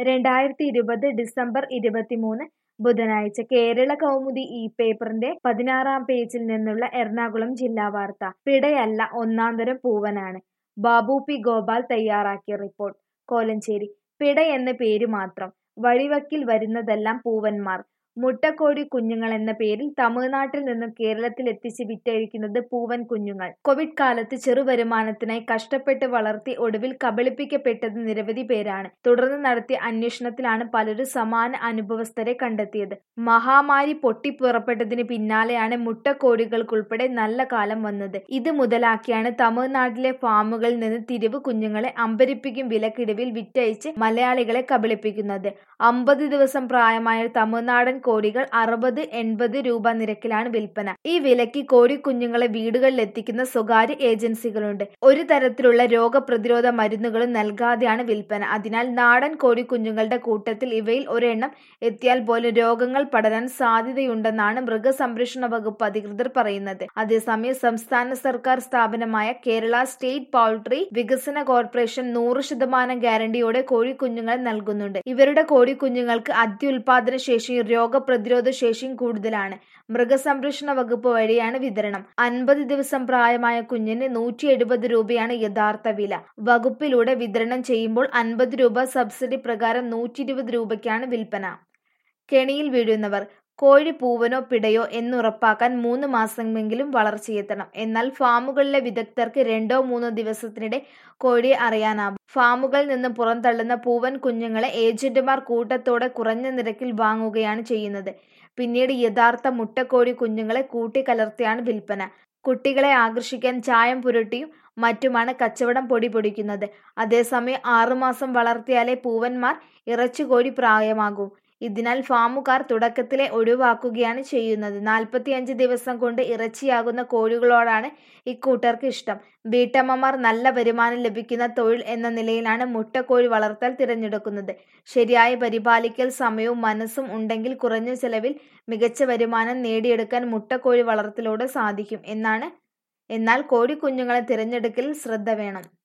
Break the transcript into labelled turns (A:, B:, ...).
A: രണ്ടായിരത്തി ഇരുപത് ഡിസംബർ ഇരുപത്തിമൂന്ന് ബുധനാഴ്ച കേരള കൗമുദി ഈ പേപ്പറിന്റെ പതിനാറാം പേജിൽ നിന്നുള്ള എറണാകുളം ജില്ലാ വാർത്ത പിടയല്ല ഒന്നാന്തരം പൂവനാണ് ബാബു പി ഗോപാൽ തയ്യാറാക്കിയ റിപ്പോർട്ട് കോലഞ്ചേരി പിട എന്ന പേര് മാത്രം വഴിവക്കിൽ വരുന്നതെല്ലാം പൂവന്മാർ മുട്ടക്കോഴി കുഞ്ഞുങ്ങൾ എന്ന പേരിൽ തമിഴ്നാട്ടിൽ നിന്നും കേരളത്തിൽ എത്തിച്ച് വിറ്റഴിക്കുന്നത് പൂവൻ കുഞ്ഞുങ്ങൾ കോവിഡ് കാലത്ത് ചെറുവരുമാനത്തിനായി കഷ്ടപ്പെട്ട് വളർത്തി ഒടുവിൽ കബളിപ്പിക്കപ്പെട്ടത് നിരവധി പേരാണ് തുടർന്ന് നടത്തിയ അന്വേഷണത്തിലാണ് പലരും സമാന അനുഭവസ്ഥരെ കണ്ടെത്തിയത് മഹാമാരി പൊട്ടിപ്പുറപ്പെട്ടതിന് പിന്നാലെയാണ് മുട്ടക്കോഴികൾക്കുൾപ്പെടെ നല്ല കാലം വന്നത് ഇത് മുതലാക്കിയാണ് തമിഴ്നാട്ടിലെ ഫാമുകളിൽ നിന്ന് തിരിവ് കുഞ്ഞുങ്ങളെ അമ്പരിപ്പിക്കും വിലക്കിടിവിൽ വിറ്റഴിച്ച് മലയാളികളെ കബളിപ്പിക്കുന്നത് അമ്പത് ദിവസം പ്രായമായ തമിഴ്നാടൻ കോഴികൾ അറുപത് എൺപത് രൂപ നിരക്കിലാണ് വിൽപ്പന ഈ വിലയ്ക്ക് കോഴിക്കുഞ്ഞുങ്ങളെ വീടുകളിൽ എത്തിക്കുന്ന സ്വകാര്യ ഏജൻസികളുണ്ട് ഒരു തരത്തിലുള്ള രോഗപ്രതിരോധ മരുന്നുകളും നൽകാതെയാണ് വിൽപ്പന അതിനാൽ നാടൻ കോഴിക്കുഞ്ഞുങ്ങളുടെ കൂട്ടത്തിൽ ഇവയിൽ ഒരെണ്ണം എത്തിയാൽ പോലും രോഗങ്ങൾ പടരാൻ സാധ്യതയുണ്ടെന്നാണ് മൃഗസംരക്ഷണ വകുപ്പ് അധികൃതർ പറയുന്നത് അതേസമയം സംസ്ഥാന സർക്കാർ സ്ഥാപനമായ കേരള സ്റ്റേറ്റ് പൗൾട്രി വികസന കോർപ്പറേഷൻ നൂറ് ശതമാനം ഗ്യാരണ്ടിയോടെ കോഴിക്കുഞ്ഞുങ്ങൾ നൽകുന്നുണ്ട് ഇവരുടെ കോഴിക്കുഞ്ഞുങ്ങൾക്ക് അത്യുൽപാദന ശേഷിയും രോഗപ്രതിരോധ ശേഷിയും കൂടുതലാണ് മൃഗസംരക്ഷണ വകുപ്പ് വഴിയാണ് വിതരണം അൻപത് ദിവസം പ്രായമായ കുഞ്ഞിന് നൂറ്റി എഴുപത് രൂപയാണ് യഥാർത്ഥ വില വകുപ്പിലൂടെ വിതരണം ചെയ്യുമ്പോൾ അൻപത് രൂപ സബ്സിഡി പ്രകാരം നൂറ്റി ഇരുപത് രൂപയ്ക്കാണ് വിൽപ്പന കെണിയിൽ വീഴുന്നവർ കോഴി പൂവനോ പിടയോ എന്നുറപ്പാക്കാൻ മൂന്ന് മാസമെങ്കിലും വളർച്ചയെത്തണം എന്നാൽ ഫാമുകളിലെ വിദഗ്ധർക്ക് രണ്ടോ മൂന്നോ ദിവസത്തിനിടെ കോഴിയെ അറിയാനാവും ഫാമുകളിൽ നിന്ന് പുറന്തള്ളുന്ന പൂവൻ കുഞ്ഞുങ്ങളെ ഏജന്റുമാർ കൂട്ടത്തോടെ കുറഞ്ഞ നിരക്കിൽ വാങ്ങുകയാണ് ചെയ്യുന്നത് പിന്നീട് യഥാർത്ഥ മുട്ടക്കോഴി കുഞ്ഞുങ്ങളെ കൂട്ടിക്കലർത്തിയാണ് വിൽപ്പന കുട്ടികളെ ആകർഷിക്കാൻ ചായം പുരട്ടിയും മറ്റുമാണ് കച്ചവടം പൊടി പൊടിക്കുന്നത് അതേസമയം ആറുമാസം വളർത്തിയാലേ പൂവന്മാർ ഇറച്ചുകോഴി പ്രായമാകൂ ഇതിനാൽ ഫാമുകാർ തുടക്കത്തിലെ ഒഴിവാക്കുകയാണ് ചെയ്യുന്നത് നാൽപ്പത്തിയഞ്ച് ദിവസം കൊണ്ട് ഇറച്ചിയാകുന്ന കോഴികളോടാണ് ഇക്കൂട്ടർക്ക് ഇഷ്ടം വീട്ടമ്മമാർ നല്ല വരുമാനം ലഭിക്കുന്ന തൊഴിൽ എന്ന നിലയിലാണ് മുട്ടക്കോഴി വളർത്തൽ തിരഞ്ഞെടുക്കുന്നത് ശരിയായ പരിപാലിക്കൽ സമയവും മനസ്സും ഉണ്ടെങ്കിൽ കുറഞ്ഞ ചെലവിൽ മികച്ച വരുമാനം നേടിയെടുക്കാൻ മുട്ടക്കോഴി വളർത്തലിലൂടെ സാധിക്കും എന്നാണ് എന്നാൽ കോഴിക്കുഞ്ഞുങ്ങളെ തിരഞ്ഞെടുക്കലിൽ ശ്രദ്ധ വേണം